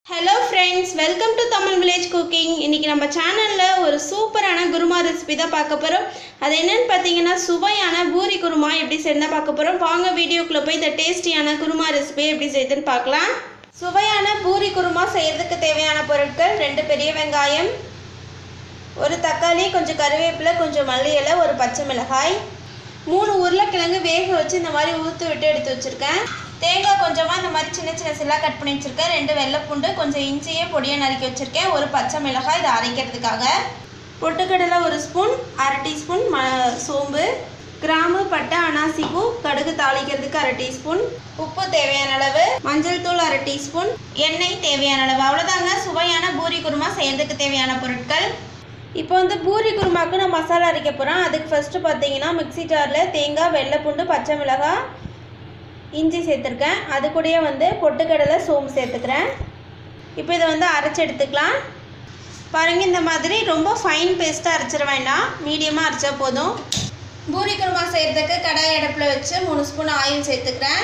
hello friends welcome to Tamil village cooking இன்றைக்கி நம்ம சேனலில் ஒரு சூப்பரான குருமா ரெசிபி தான் பார்க்க போகிறோம் அது என்னன்னு பார்த்தீங்கன்னா சுவையான பூரி குருமா எப்படி செய்யணும் பார்க்க போகிறோம் வாங்க வீடியோக்குள்ளே போய் இந்த டேஸ்டியான குருமா ரெசிபி எப்படி செய்யுதுன்னு பார்க்கலாம் சுவையான பூரி குருமா செய்யறதுக்கு தேவையான பொருட்கள் ரெண்டு பெரிய வெங்காயம் ஒரு தக்காளி கொஞ்சம் கருவேப்பிலை கொஞ்சம் மல்லி இலை ஒரு பச்சை மிளகாய் மூணு உருளைக்கிழங்கு வேக வச்சு இந்த மாதிரி ஊற்று விட்டு எடுத்து வச்சுருக்கேன் தேங்காய் கொஞ்சமாக இந்த மாதிரி சின்ன சின்ன சில்லாக கட் பண்ணி வச்சுருக்கேன் ரெண்டு வெள்ளைப்பூண்டு கொஞ்சம் இஞ்சியே பொடியை நறுக்கி வச்சுருக்கேன் ஒரு பச்சை மிளகாய் இதை அரைக்கிறதுக்காக பொட்டுக்கடலை ஒரு ஸ்பூன் அரை டீஸ்பூன் ம சோம்பு கிராம்பு பட்டை அனாசி பூ கடுகு தாளிக்கிறதுக்கு அரை டீஸ்பூன் உப்பு தேவையான அளவு மஞ்சள் தூள் அரை டீஸ்பூன் எண்ணெய் தேவையான அளவு அவ்வளோதாங்க சுவையான பூரி குருமா செய்யறதுக்கு தேவையான பொருட்கள் இப்போ வந்து பூரி குருமாவுக்கு நான் மசாலா அரைக்க போகிறேன் அதுக்கு ஃபஸ்ட்டு பார்த்தீங்கன்னா மிக்ஸி ஜாரில் தேங்காய் வெள்ளைப்பூண்டு பச்சை மிளகாய் இஞ்சி சேர்த்துருக்கேன் அது கூடயே வந்து பொட்டுக்கடலை சோம்பு சேர்த்துக்கிறேன் இப்போ இதை வந்து அரைச்சி எடுத்துக்கலாம் பாருங்க இந்த மாதிரி ரொம்ப ஃபைன் பேஸ்ட்டாக அரைச்சிட வேண்டாம் மீடியமாக அரைச்சா போதும் பூரி குருமா செய்கிறதுக்கு கடாய் அடுப்பில் வச்சு மூணு ஸ்பூன் ஆயில் சேர்த்துக்கிறேன்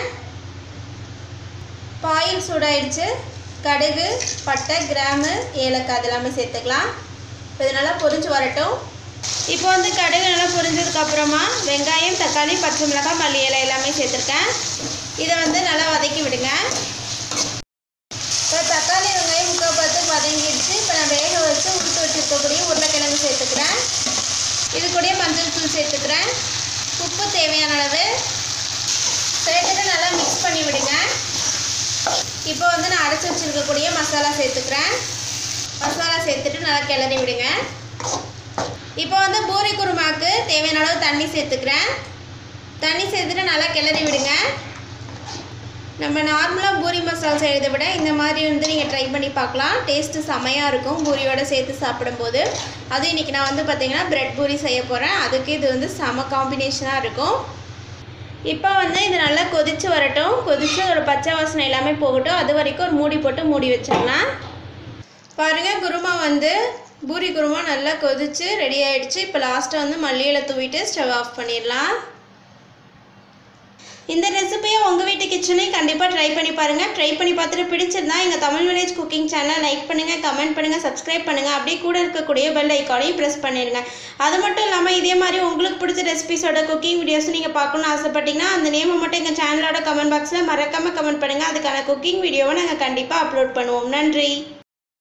இப்போ ஆயில் சூடாயிடுச்சு கடுகு பட்டை கிராமு ஏலக்காய் அது எல்லாமே சேர்த்துக்கலாம் இப்போ இது நல்லா பொரிஞ்சு வரட்டும் இப்போ வந்து கடுகு நல்லா பொரிஞ்சதுக்கு அப்புறமா வெங்காயம் தக்காளி பச்சை மிளகாய் மல்லி இலை எல்லாமே சேர்த்துருக்கேன் இதை வந்து நல்லா வதக்கி விடுங்க இப்போ தக்காளி வெங்காயம் முக்கால் பார்த்து வதங்கிடுச்சு இப்போ நான் வேக வச்சு உடுத்து வச்சுருக்கக்கூடிய உருளைக்கிழங்கு சேர்த்துக்கிறேன் இது கூடயே மஞ்சள் தூள் சேர்த்துக்கிறேன் உப்பு தேவையான அளவு சேர்த்துட்டு நல்லா மிக்ஸ் பண்ணி விடுங்க இப்போ வந்து நான் அரைச்சி வச்சுருக்கக்கூடிய மசாலா சேர்த்துக்கிறேன் மசாலா சேர்த்துட்டு நல்லா கிளறி விடுங்க இப்போ வந்து பூரி குருமாக்கு தேவையான அளவு தண்ணி சேர்த்துக்கிறேன் தண்ணி சேர்த்துட்டு நல்லா கிளறி விடுங்க நம்ம நார்மலாக பூரி மசாலா செய்கிறத விட இந்த மாதிரி வந்து நீங்கள் ட்ரை பண்ணி பார்க்கலாம் டேஸ்ட்டு செமையாக இருக்கும் பூரியோட சேர்த்து சாப்பிடும்போது அதுவும் இன்றைக்கி நான் வந்து பார்த்திங்கன்னா பிரெட் பூரி செய்ய போகிறேன் அதுக்கு இது வந்து செம காம்பினேஷனாக இருக்கும் இப்போ வந்து இது நல்லா கொதித்து வரட்டும் கொதித்து ஒரு பச்சை வாசனை எல்லாமே போகட்டும் அது வரைக்கும் ஒரு மூடி போட்டு மூடி வச்சிடலாம் பாருங்கள் குருமா வந்து பூரி குருமா நல்லா கொதிச்சு ரெடி ஆயிடுச்சு இப்போ லாஸ்ட்டாக வந்து மல்லியில் தூவிட்டு ஸ்டவ் ஆஃப் பண்ணிடலாம் இந்த ரெசிபியை உங்கள் வீட்டு கிச்சனையும் கண்டிப்பாக ட்ரை பண்ணி பாருங்கள் ட்ரை பண்ணி பார்த்துட்டு பிடிச்சிருந்தா எங்கள் தமிழ் வில்லேஜ் குக்கிங் சேனலை லைக் பண்ணுங்கள் கமெண்ட் பண்ணுங்கள் சப்ஸ்கிரைப் பண்ணுங்கள் அப்படியே கூட இருக்கக்கூடிய பெல் ஐக்கானையும் ப்ரெஸ் பண்ணிடுங்க அது மட்டும் இல்லாமல் இதே மாதிரி உங்களுக்கு பிடிச்ச ரெசிபிஸோட குக்கிங் வீடியோஸும் நீங்கள் பார்க்கணும்னு ஆசைப்பட்டீங்கன்னா அந்த நேமை மட்டும் எங்கள் சேனலோட கமெண்ட் பாக்ஸில் மறக்காமல் கமெண்ட் பண்ணுங்கள் அதுக்கான குக்கிங் வீடியோவை நாங்கள் கண்டிப்பாக அப்லோட் பண்ணுவோம் நன்றி